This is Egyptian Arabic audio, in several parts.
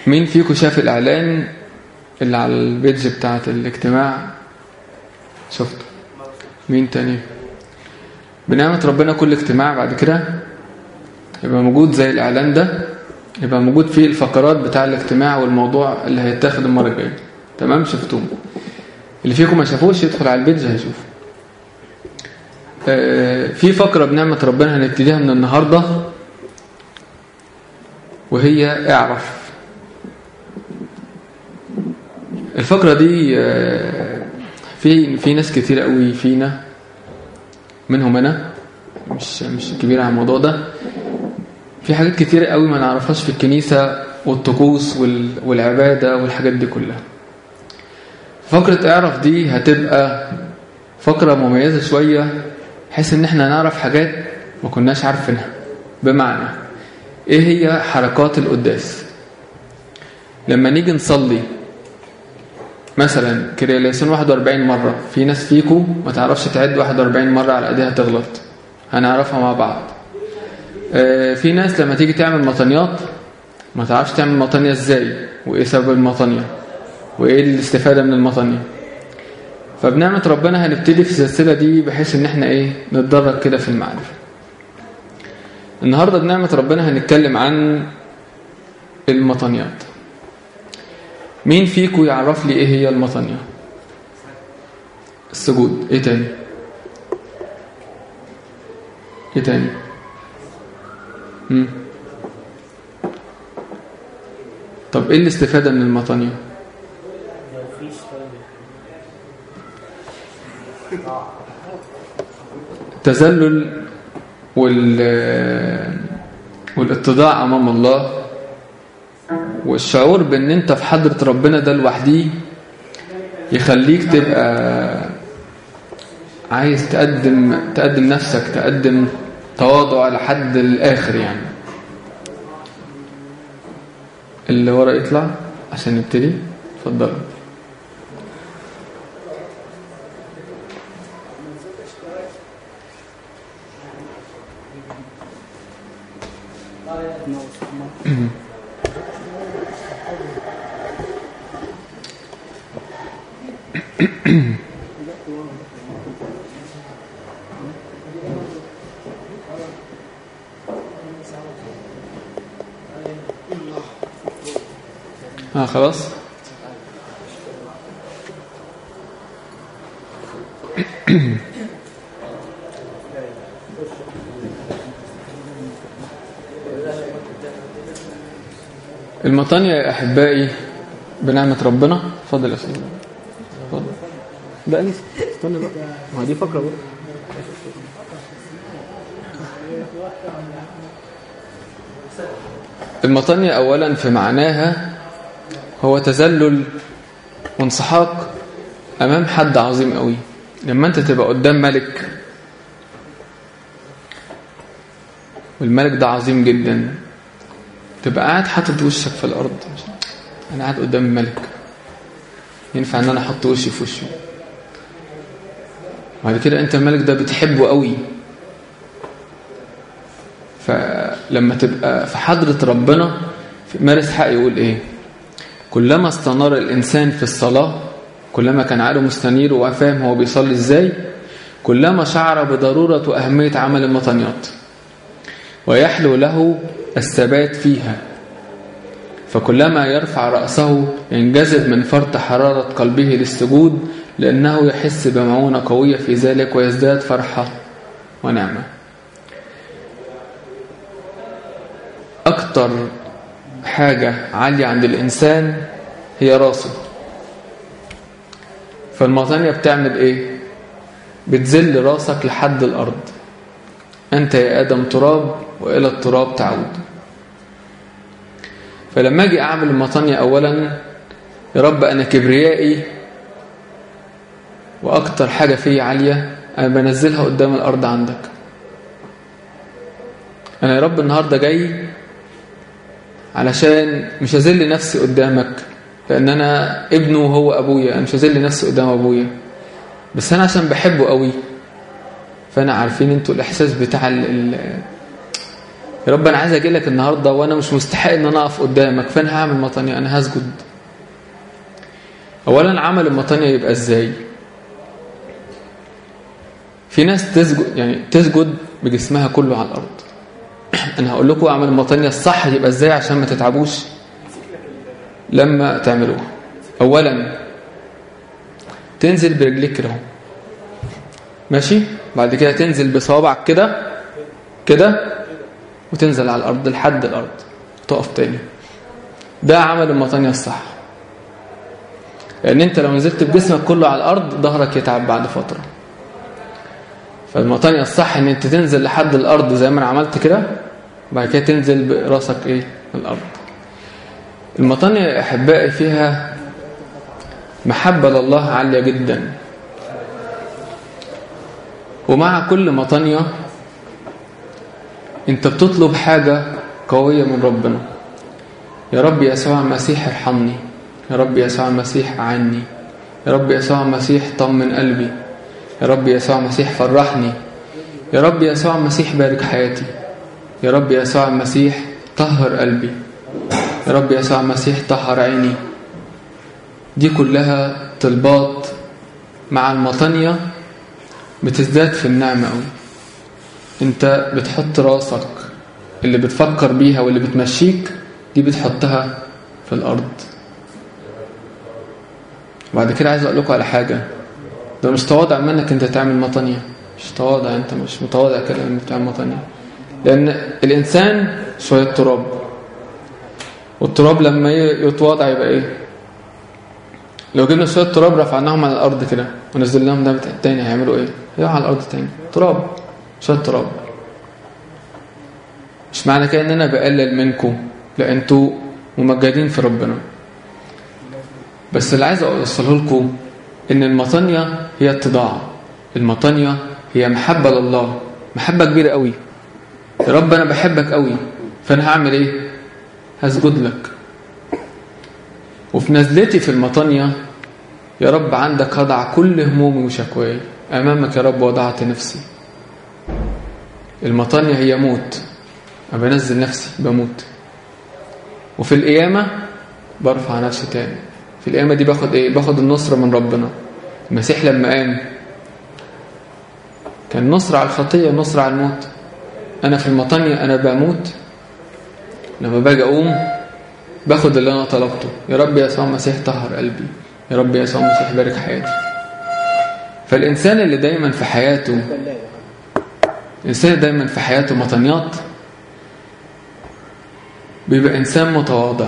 مين فيكم شاف الإعلان اللي على البيدج بتاعة الاجتماع شفته مين تاني بنعمة ربنا كل اجتماع بعد كده يبقى موجود زي الإعلان ده يبقى موجود فيه الفقرات بتاع الاجتماع والموضوع اللي هيتاخد المرة الجاية تمام شفتوه اللي فيكم ما شافوش يدخل على البيدج هيشوف آه في فقرة بنعمة ربنا هنبتديها من النهاردة وهي اعرف الفقرة دي آه في في ناس كتير قوي فينا منهم انا مش مش كبير على الموضوع ده في حاجات كتير قوي ما نعرفهاش في الكنيسة والطقوس والعبادة والحاجات دي كلها فقرة اعرف دي هتبقى فقرة مميزة شوية بحيث ان احنا نعرف حاجات ما كناش عارفينها بمعنى ايه هي حركات القداس لما نيجي نصلي مثلا كرياليسون 41 مرة في ناس فيكو ما تعرفش تعد 41 مرة على ايديها تغلط هنعرفها مع بعض في ناس لما تيجي تعمل مطنيات ما تعرفش تعمل مطنية ازاي وايه سبب المطنية وايه الاستفادة من المطنية فبنعمة ربنا هنبتدي في السلسلة دي بحيث ان احنا ايه نتدرج كده في المعرفة النهاردة بنعمة ربنا هنتكلم عن المطنيات مين فيكم يعرف لي ايه هي المطنية السجود ايه تاني ايه تاني مم. طب ايه الاستفادة من المطنية التذلل وال والاتضاع امام الله والشعور بان انت في حضرة ربنا ده لوحديه يخليك تبقى عايز تقدم تقدم نفسك تقدم تواضع لحد الاخر يعني اللي ورا يطلع عشان نبتدي اتفضلوا اه خلاص المطانية يا أحبائي بنعمة ربنا اتفضل يا أستاذ اتفضل ده أنس استنى بقى ما دي فقرة بقى المطانية أولا في معناها هو تذلل وانسحاق أمام حد عظيم قوي لما أنت تبقى قدام ملك والملك ده عظيم جدا تبقى قاعد حاطط وشك في الأرض أنا قاعد قدام الملك ينفع أن أنا أحط وشي في وشه بعد كده أنت الملك ده بتحبه قوي فلما تبقى في حضرة ربنا مارس حق يقول إيه كلما استنار الإنسان في الصلاة كلما كان عقله مستنير وفاهم هو بيصلي إزاي كلما شعر بضرورة وأهمية عمل المطنيات ويحلو له الثبات فيها فكلما يرفع رأسه ينجذب من فرط حرارة قلبه للسجود لأنه يحس بمعونة قوية في ذلك ويزداد فرحة ونعمة أكتر حاجة عالية عند الإنسان هي راسه فالمطانية بتعمل إيه بتزل راسك لحد الأرض أنت يا آدم تراب وإلى التراب تعود فلما أجي أعمل المطانية أولا يا رب أنا كبريائي وأكتر حاجة فيا عالية أنا بنزلها قدام الأرض عندك أنا يا رب النهاردة جاي علشان مش هذل نفسي قدامك لأن أنا ابنه وهو أبويا أنا مش هذل نفسي قدام أبويا بس أنا عشان بحبه قوي فأنا عارفين أنتوا الإحساس بتاع ال ال يا رب انا عايز اجي لك النهارده وانا مش مستحق ان انا اقف قدامك فانا هعمل مطانيه انا هسجد اولا عمل المطانيه يبقى ازاي في ناس تسجد يعني تسجد بجسمها كله على الارض انا هقول لكم اعمل المطانيه الصح يبقى ازاي عشان ما تتعبوش لما تعملوها اولا تنزل برجليك كده ماشي بعد كده تنزل بصوابعك كده كده وتنزل على الارض لحد الارض تقف تاني ده عمل المطانيه الصح لان انت لو نزلت بجسمك كله على الارض ظهرك يتعب بعد فتره فالمطانيه الصح ان انت تنزل لحد الارض زي ما انا عملت كده وبعد كده تنزل براسك ايه الارض المطانيه يا احبائي فيها محبه لله عاليه جدا ومع كل مطانيه انت بتطلب حاجه قويه من ربنا يا رب يسوع المسيح ارحمني يا رب يسوع المسيح أعني يا رب يسوع المسيح طمن قلبي يا رب يسوع المسيح فرحني يا رب يسوع المسيح بارك حياتي يا رب يسوع المسيح طهر قلبي يا رب يسوع المسيح طهر عيني دي كلها طلبات مع المطانية بتزداد في النعمة قوي انت بتحط راسك اللي بتفكر بيها واللي بتمشيك دي بتحطها في الأرض بعد كده عايز اقول لكم على حاجه ده مش تواضع منك انت تعمل مطنيه مش تواضع انت مش متواضع كده لما بتعمل مطنيه لان الانسان شويه تراب والتراب لما يتواضع يبقى ايه لو جبنا شويه تراب رفعناهم على الارض كده ونزلناهم ده تاني هيعملوا ايه هيقعوا على الارض تاني تراب شويه تراب مش معنى كده ان انا بقلل منكم لا انتوا ممجدين في ربنا بس اللي عايز اوصله لكم ان المطانية هي اتضاع المطانية هي محبة لله محبة كبيرة قوي يا رب انا بحبك قوي فانا هعمل ايه هسجد لك وفي نزلتي في المطانية يا رب عندك هضع كل همومي وشكواي امامك يا رب وضعت نفسي المطانية هي موت أنا بنزل نفسي بموت وفي القيامة برفع نفسي تاني في القيامة دي باخد ايه باخد النصرة من ربنا المسيح لما قام كان نصر على الخطية ونصر على الموت انا في المطانية انا بموت لما باجي اقوم باخد اللي انا طلبته يا رب يا يسوع المسيح طهر قلبي يا رب يا يسوع المسيح بارك حياتي فالانسان اللي دايما في حياته الانسان دايما في حياته مطنيات بيبقى انسان متواضع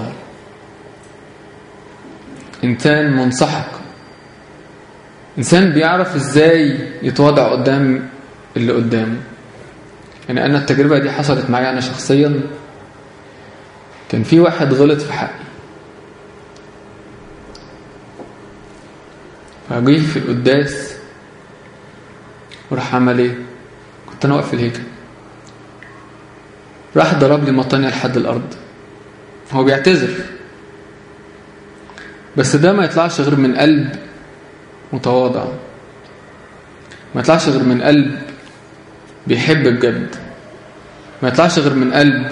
إنسان منسحق إنسان بيعرف إزاي يتواضع قدام اللي قدامه يعني أنا التجربة دي حصلت معايا أنا شخصيا كان في واحد غلط في حقي فجيه في القداس وراح عمل ايه كنت انا واقف في الهيكل راح ضرب لي مطانية لحد الارض هو بيعتذر بس ده ما يطلعش غير من قلب متواضع ما يطلعش غير من قلب بيحب بجد ما يطلعش غير من قلب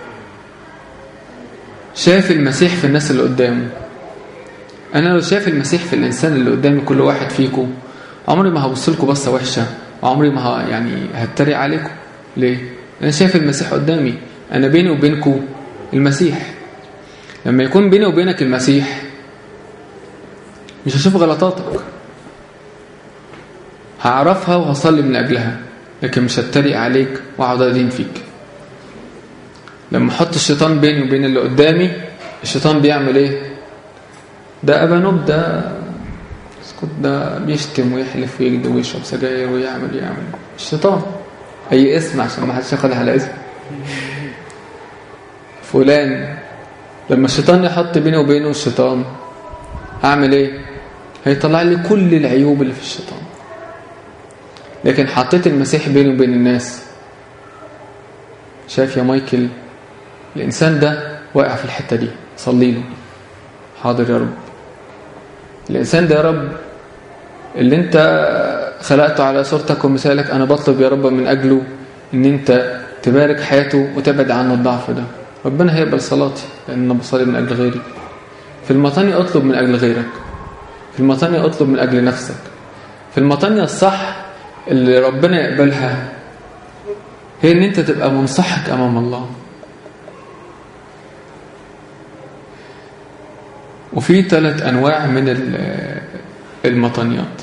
شايف المسيح في الناس اللي قدامه انا لو شايف المسيح في الانسان اللي قدامي كل واحد فيكم عمري ما هبص لكم بصه وحشه وعمري ما ه... يعني هتريق عليكم ليه انا شايف المسيح قدامي انا بيني وبينكم المسيح لما يكون بيني وبينك المسيح مش هشوف غلطاتك هعرفها وهصلي من أجلها لكن مش هتريق عليك واقعد ادين فيك لما احط الشيطان بيني وبين اللي قدامي الشيطان بيعمل ايه ده ابانوب ده اسكت ده بيشتم ويحلف ويكذب ويشرب سجاير ويعمل يعمل الشيطان اي اسم عشان ما حدش ياخد على اسم فلان لما الشيطان يحط بيني وبينه الشيطان هعمل ايه هيطلع لي كل العيوب اللي في الشيطان لكن حطيت المسيح بيني وبين الناس شايف يا مايكل الإنسان ده واقع في الحتة دي صلي له حاضر يا رب الإنسان ده يا رب اللي انت خلقته على صورتك ومثالك أنا بطلب يا رب من أجله ان انت تبارك حياته وتبعد عنه الضعف ده ربنا هيقبل صلاتي لأن أنا بصلي من أجل غيري في المطانية أطلب من أجل غيرك في المطانية أطلب من أجل نفسك في المطانية الصح اللي ربنا يقبلها هي ان انت تبقى منصحك امام الله وفي ثلاث انواع من المطانيات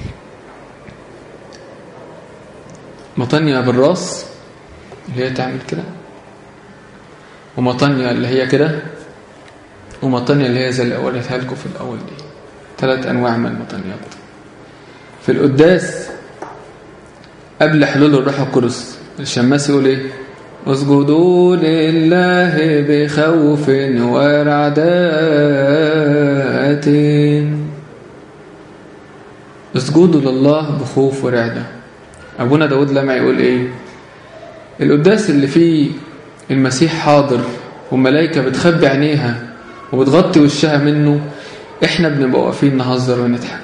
مطانية بالراس اللي هي تعمل كده ومطانية اللي هي كده ومطانية اللي هي زي اللي قولتها لكم في الأول دي ثلاث أنواع من المطانيات في القداس قبل حلول الروح القدس الشماس يقول ايه اسجدوا لله بخوف ورعدات اسجدوا لله بخوف ورعدة أبونا داود لما يقول ايه القداس اللي فيه المسيح حاضر والملائكة بتخبي عينيها وبتغطي وشها منه احنا بنبقى واقفين نهزر ونضحك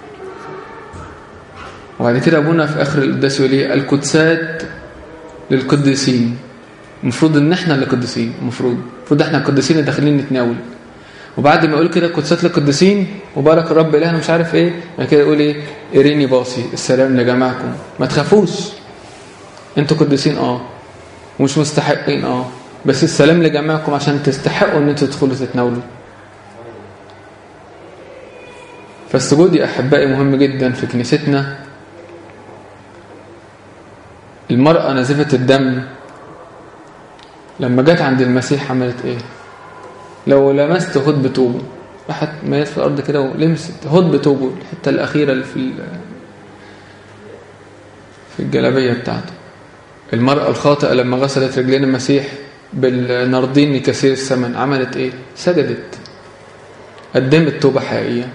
وبعد كده ابونا في اخر القداس يقول ايه القدسات للقديسين المفروض ان احنا اللي قديسين المفروض المفروض احنا القديسين اللي داخلين نتناول وبعد ما يقول كده القدسات للقديسين وبارك الرب الهنا مش عارف ايه بعد كده يقول ايه اريني باصي السلام لجماعكم ما تخافوش انتوا قديسين اه ومش مستحقين اه بس السلام لجماعكم عشان تستحقوا ان انتوا تدخلوا تتناولوا فالسجود يا احبائي مهم جدا في كنيستنا المرأة نزفة الدم لما جت عند المسيح عملت ايه لو لمست هد بتوبه راحت ميت في الارض كده ولمست هد بتوبه الحته الاخيره اللي في في الجلابيه بتاعته المرأة الخاطئة لما غسلت رجلين المسيح بالنردين كثير الثمن عملت ايه سجدت قدمت توبة حقيقية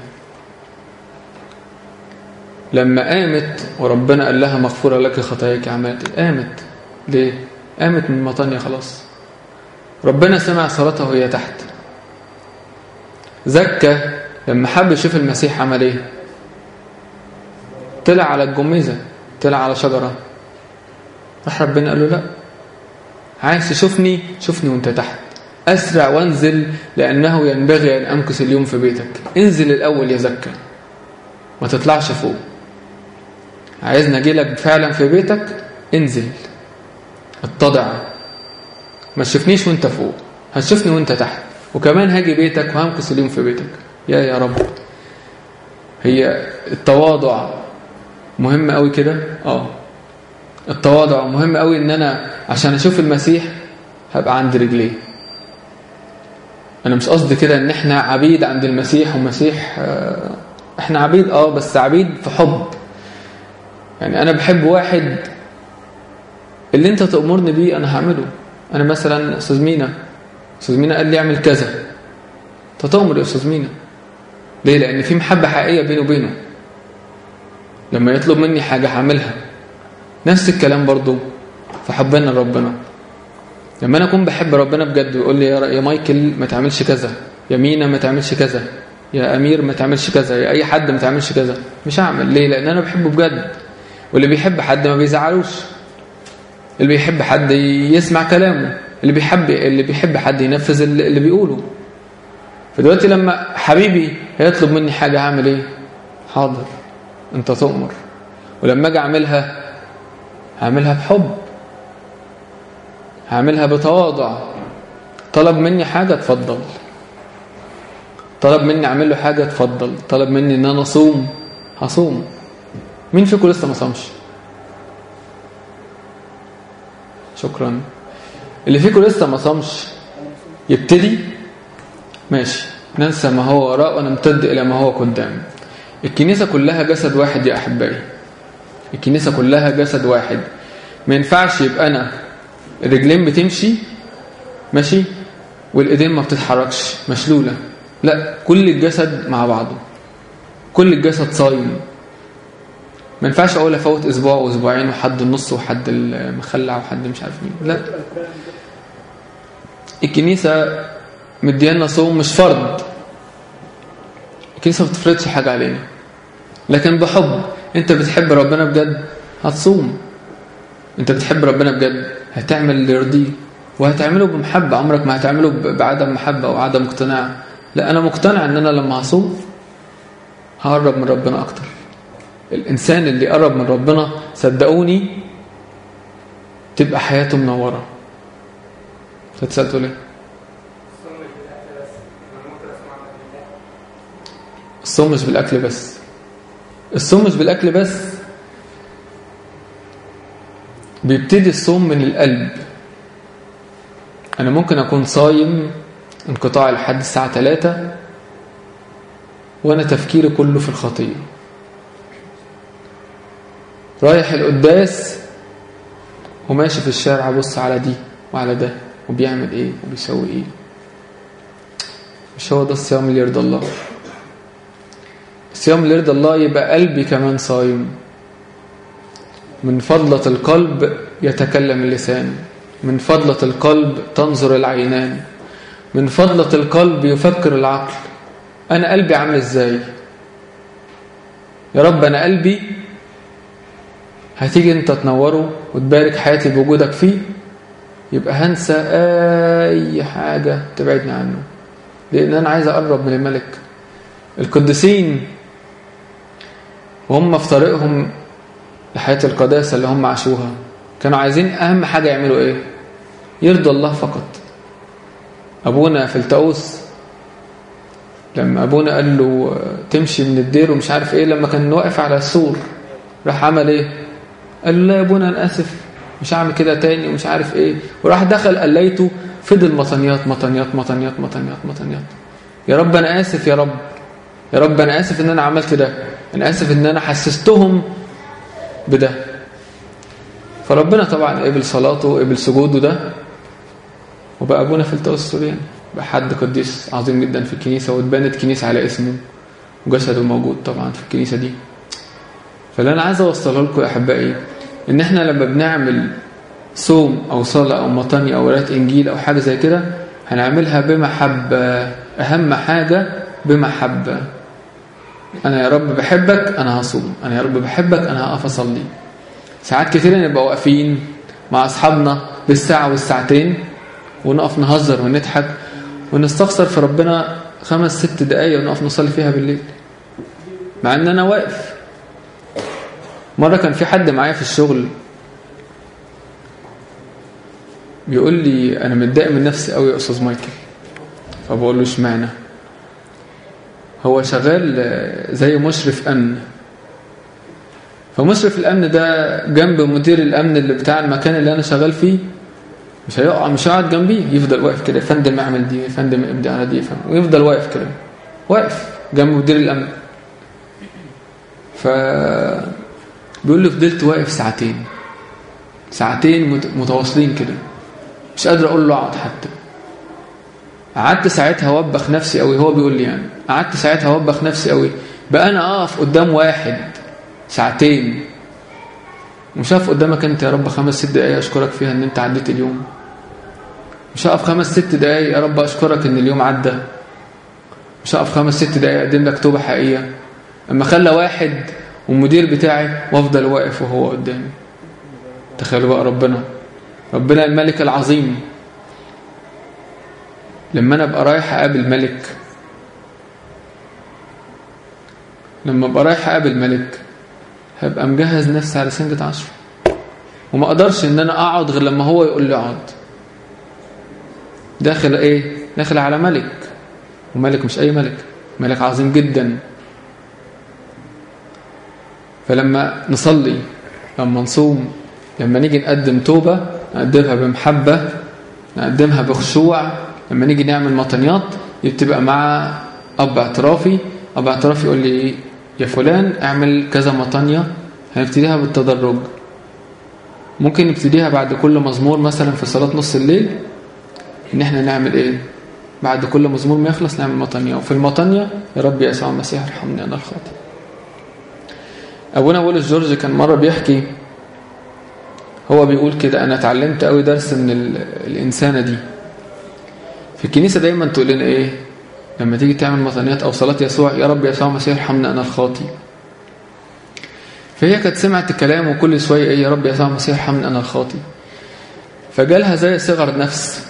لما قامت وربنا قال لها مغفورة لك خطاياك عملت ايه قامت ليه قامت من مطانية خلاص ربنا سمع صلاتها وهي تحت زكى لما حب يشوف المسيح عمل ايه طلع على الجميزة طلع على شجرة راح ربنا قال له لا عايز تشوفني شوفني وانت تحت أسرع وانزل لأنه ينبغي أن أمكث اليوم في بيتك انزل الأول يا زكى ما تطلعش فوق عايزني اجي لك فعلا في بيتك انزل اتضع ما تشوفنيش وانت فوق هتشوفني وانت تحت وكمان هاجي بيتك وهمكث اليوم في بيتك يا يا رب هي التواضع مهم قوي كده اه التواضع مهم قوي ان انا عشان اشوف المسيح هبقى عند رجليه انا مش قصدي كده ان احنا عبيد عند المسيح ومسيح احنا عبيد اه بس عبيد في حب يعني انا بحب واحد اللي انت تأمرني بيه انا هعمله انا مثلا استاذ مينا استاذ مينا قال لي اعمل كذا انت تأمر يا استاذ مينا ليه لان في محبة حقيقية بيني وبينه لما يطلب مني حاجة هعملها نفس الكلام برضو في حبنا لربنا لما انا اكون بحب ربنا بجد ويقول لي يا مايكل ما تعملش كذا يا مينا ما تعملش كذا يا امير ما تعملش كذا يا اي حد ما تعملش كذا مش هعمل ليه لان انا بحبه بجد واللي بيحب حد ما بيزعلوش اللي بيحب حد يسمع كلامه اللي بيحب اللي بيحب حد ينفذ اللي بيقوله فدلوقتي لما حبيبي هيطلب مني حاجه هعمل ايه حاضر انت تؤمر ولما اجي اعملها هعملها بحب هعملها بتواضع طلب مني حاجه اتفضل طلب مني اعمل له حاجه اتفضل طلب مني ان انا اصوم هصوم مين فيكم لسه ما صامش شكرا اللي فيكم لسه ما صامش يبتدي ماشي ننسى ما هو وراء ونمتد الى ما هو قدام الكنيسه كلها جسد واحد يا احبائي الكنيسه كلها جسد واحد ما ينفعش يبقى انا الرجلين بتمشي ماشي والايدين ما بتتحركش مشلوله لا كل الجسد مع بعضه كل الجسد صايم ما ينفعش اقول افوت اسبوع واسبوعين وحد النص وحد المخلع وحد مش عارف مين لا الكنيسه مديانا صوم مش فرض الكنيسه ما بتفرضش حاجه علينا لكن بحب انت بتحب ربنا بجد هتصوم انت بتحب ربنا بجد هتعمل اللي يرضيه وهتعمله بمحبة عمرك ما هتعمله بعدم محبة أو عدم اقتناع لا أنا مقتنع أن أنا لما هصوم هقرب من ربنا أكتر الإنسان اللي قرب من ربنا صدقوني تبقى حياته منورة فتسألتوا ليه الصوم مش بالأكل بس الصوم مش بالأكل بس بيبتدي الصوم من القلب أنا ممكن أكون صايم انقطاع لحد الساعة 3 وأنا تفكيري كله في الخطية رايح القداس وماشي في الشارع بص على دي وعلى ده وبيعمل ايه وبيسوي ايه مش هو ده الصيام اللي يرضى الله الصيام اللي يرضى الله يبقى قلبي كمان صايم من فضلة القلب يتكلم اللسان من فضلة القلب تنظر العينان من فضلة القلب يفكر العقل أنا قلبي عامل إزاي يا رب أنا قلبي هتيجي أنت تنوره وتبارك حياتي بوجودك فيه يبقى هنسى أي حاجة تبعدني عنه لأن أنا عايز أقرب من الملك القديسين وهم في طريقهم لحياة القداسة اللي هم عاشوها كانوا عايزين أهم حاجة يعملوا إيه يرضى الله فقط أبونا فلتأوس لما أبونا قال له تمشي من الدير ومش عارف إيه لما كان واقف على السور راح عمل إيه قال له لا يا أبونا أنا آسف مش هعمل كده تاني ومش عارف إيه وراح دخل قليته فضل مطنيات مطنيات مطنيات مطنيات مطنيات يا رب أنا آسف يا رب يا رب أنا آسف إن أنا عملت ده أنا آسف إن أنا حسستهم بده فربنا طبعا قبل صلاته وقبل سجوده ده وبقى أبونا في التوس السورياني بقى حد قديس عظيم جدا في الكنيسة واتبنت كنيسة على اسمه وجسده موجود طبعا في الكنيسة دي فاللي أنا عايز أوصله لكم يا أحبائي إن إحنا لما بنعمل صوم أو صلاة أو مطني أو قراءة إنجيل أو حاجة زي كده هنعملها بمحبة أهم حاجة بمحبة أنا يا رب بحبك أنا هصوم أنا يا رب بحبك أنا هقف أصلي ساعات كتير نبقى واقفين مع أصحابنا بالساعة والساعتين ونقف نهزر ونضحك ونستفسر في ربنا خمس ست دقايق ونقف نصلي فيها بالليل مع ان انا واقف مرة كان في حد معايا في الشغل بيقول لي انا متضايق من نفسي قوي يا استاذ مايكل فبقول له اشمعنى هو شغال زي مشرف امن فمشرف الامن ده جنب مدير الامن اللي بتاع المكان اللي انا شغال فيه مش هيقع مش هيقعد جنبيه يفضل واقف كده فندم اعمل دي فندم ابدي على دي فندم ويفضل واقف كده واقف جنب مدير الامن ف بيقول لي فضلت واقف ساعتين ساعتين متواصلين كده مش قادر اقول له اقعد حتى قعدت ساعتها اوبخ نفسي قوي هو بيقول لي يعني قعدت ساعتها اوبخ نفسي قوي بقى انا اقف قدام واحد ساعتين مش هقف قدامك انت يا رب خمس ست دقايق اشكرك فيها ان انت عديت اليوم مش هقف خمس ست دقايق يا رب اشكرك ان اليوم عدى مش هقف خمس ست دقايق اقدم لك توبه حقيقيه اما خلى واحد والمدير بتاعي وافضل واقف وهو قدامي تخيلوا بقى ربنا ربنا الملك العظيم لما انا ابقى رايح اقابل ملك لما ابقى رايح اقابل ملك هبقى مجهز نفسي على سنجة عشر وما اقدرش ان انا اقعد غير لما هو يقول لي اقعد داخل ايه داخل على ملك وملك مش اي ملك ملك عظيم جدا فلما نصلي لما نصوم لما نيجي نقدم توبة نقدمها بمحبة نقدمها بخشوع لما نيجي نعمل مطنيات بتبقى مع أب اعترافي أب اعترافي يقول لي يا فلان اعمل كذا مطانية هنبتديها بالتدرج ممكن نبتديها بعد كل مزمور مثلا في صلاة نص الليل ان احنا نعمل ايه بعد كل مزمور ما يخلص نعمل مطانية وفي المطانية يا رب يا يسوع المسيح ارحمني انا الخاطئ ابونا بولس جورج كان مرة بيحكي هو بيقول كده انا اتعلمت قوي درس من الانسانة دي في الكنيسة دايما تقول لنا ايه لما تيجي تعمل مطانيات أو صلاة يسوع يا رب يسوع المسيح ارحمنا أنا الخاطي فهي كانت سمعت الكلام وكل شوية إيه يا رب يسوع المسيح ارحمنا أنا الخاطي فجالها زي صغر نفس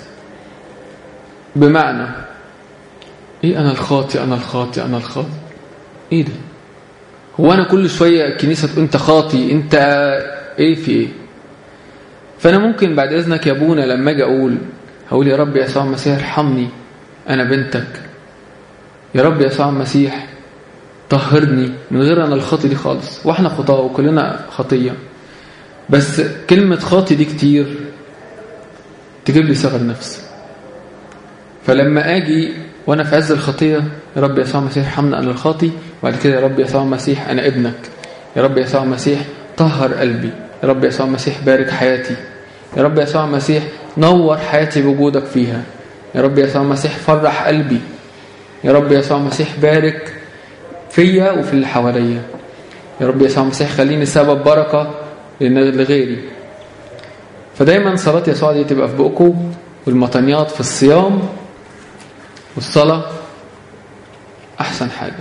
بمعنى ايه انا الخاطي انا الخاطي انا الخاطي ايه ده هو انا كل شوية الكنيسة تقول انت خاطي انت ايه في ايه فانا ممكن بعد اذنك يا ابونا لما اجي اقول هقول يا رب يا يسوع المسيح ارحمني انا بنتك يا رب يا يسوع المسيح طهرني من غير انا الخاطي دي خالص واحنا خطاه وكلنا خطيه بس كلمة خاطي دي كتير تجيب لي صغر نفس فلما اجي وانا في عز الخطيه يا رب يسوع المسيح ارحمنا انا الخاطي وبعد كده يا رب يسوع المسيح انا ابنك يا رب يسوع المسيح طهر قلبي يا رب يسوع المسيح بارك حياتي يا رب يسوع المسيح نور حياتي بوجودك فيها يا رب يسوع المسيح فرح قلبي يا رب يسوع المسيح بارك فيا وفي اللي حواليا يا رب يسوع المسيح خليني سبب بركة لغيري فدايما صلاة يسوع دي تبقى في بقكم والمطنيات في الصيام والصلاة أحسن حاجة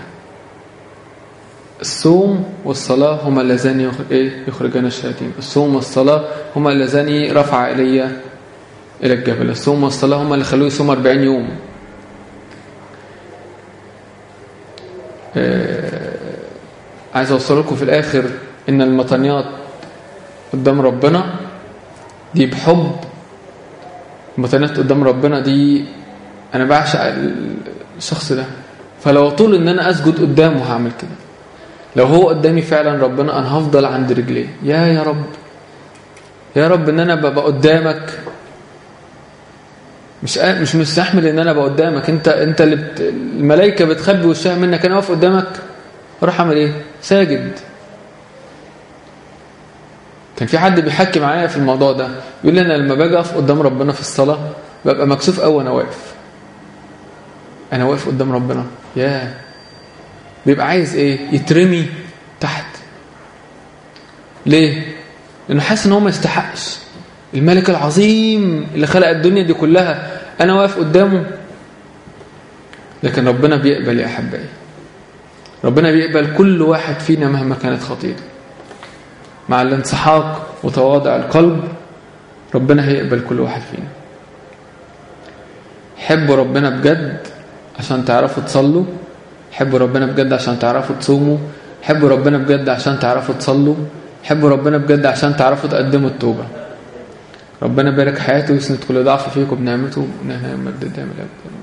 الصوم والصلاة هما اللذان يخرجان الشياطين الصوم والصلاة هما اللذان رفع إلي إلى الجبل الصوم والصلاة هما اللي خلوه يصوم 40 يوم آه عايز أوصل لكم في الآخر إن المطنيات قدام ربنا دي بحب المطنيات قدام ربنا دي أنا بعشق الشخص ده فلو طول إن أنا أسجد قدامه هعمل كده لو هو قدامي فعلا ربنا أنا هفضل عند رجليه يا يا رب يا رب إن أنا ببقى قدامك مش مش مستحمل ان انا ابقى قدامك انت انت اللي بت... الملائكه بتخبي وشها منك انا واقف قدامك اروح اعمل ايه ساجد كان في حد بيحكي معايا في الموضوع ده يقول لي انا لما باجي اقف قدام ربنا في الصلاه ببقى مكسوف قوي وانا واقف انا واقف قدام ربنا يا بيبقى عايز ايه يترمي تحت ليه لانه حاسس ان هو ما يستحقش الملك العظيم اللي خلق الدنيا دي كلها أنا واقف قدامه لكن ربنا بيقبل يا أحبائي ربنا بيقبل كل واحد فينا مهما كانت خطيئته مع الانسحاق وتواضع القلب ربنا هيقبل كل واحد فينا حبوا ربنا بجد عشان تعرفوا تصلوا حبوا ربنا بجد عشان تعرفوا تصوموا حبوا ربنا بجد عشان تعرفوا تصلوا حبوا ربنا بجد عشان تعرفوا تقدموا التوبه ربنا بارك حياته ويسند كل ضعف فيكم بنعمته ونهاية مجد دائما